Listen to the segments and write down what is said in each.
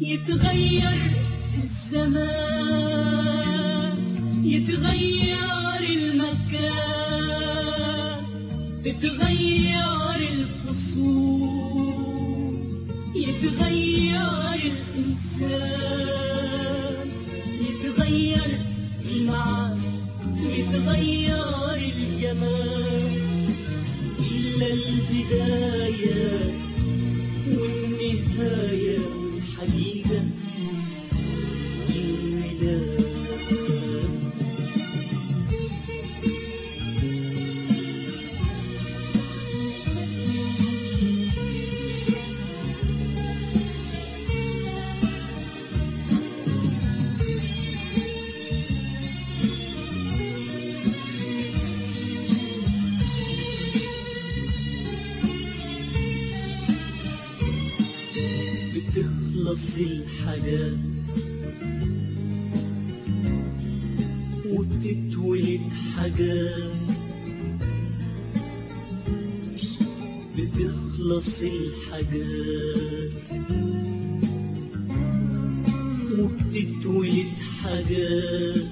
يتغير الزمان يتغير المكان تتغير الفصول يتغير الإنسان يتغير المعاد يتغير الجمال إلا البداية والنهاية والحقيقة والميلاد بتخلص الحاجات وبتتولد حاجات بتخلص الحاجات وبتتولد حاجات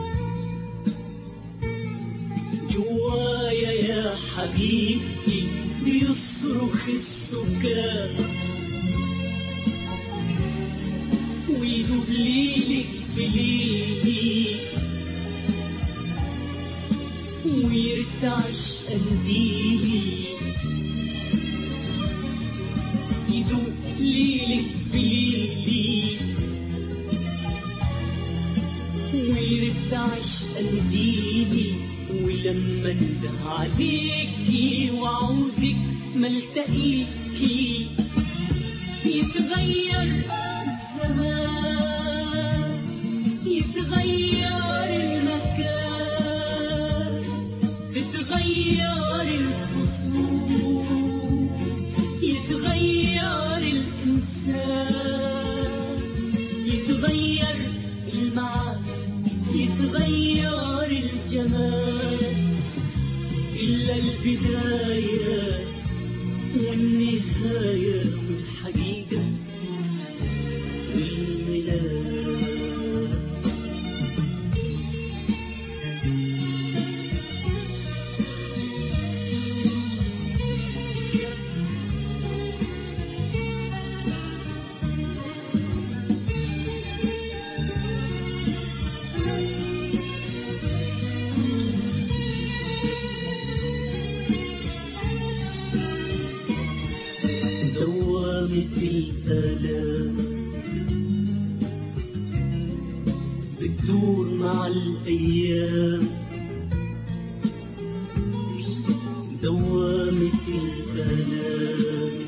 جوايا يا حبيبتي بيصرخ السكات ويدوب ليلك في ليلي ويرتعش قنديلي يدوب ليلك في ليلي ويرتعش قنديلي ولما انده عليكي وعاوزك ملتقيكي يتغير الزمان يتغير المكان تتغير الفصول يتغير الإنسان يتغير المعاد يتغير الجمال إلا البداية والنهاية والحقيقة والميلاد دوامة الآلام بتدور مع الأيام دوامة الآلام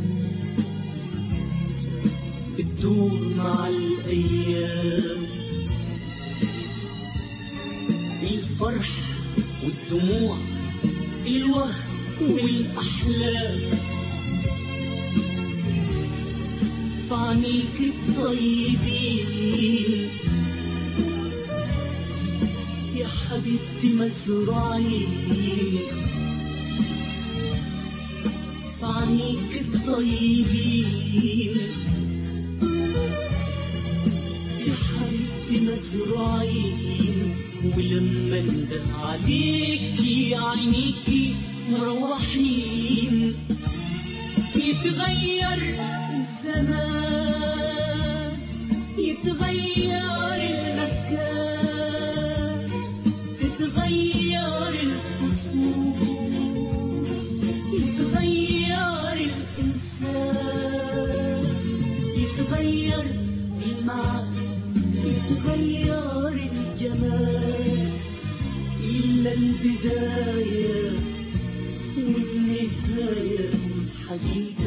بتدور مع الأيام الفرح والدموع الوهم والأحلام في عينيك الطيبين يا حبيبتي مزروعين في عينيك الطيبين يا حبيبتي مزروعين ولما انده عليكي عينيكي مروحين يتغير الزمان يتغير المكان تتغير الفصول يتغير الإنسان يتغير المعنى يتغير الجمال إلا البداية والنهاية والحقيقة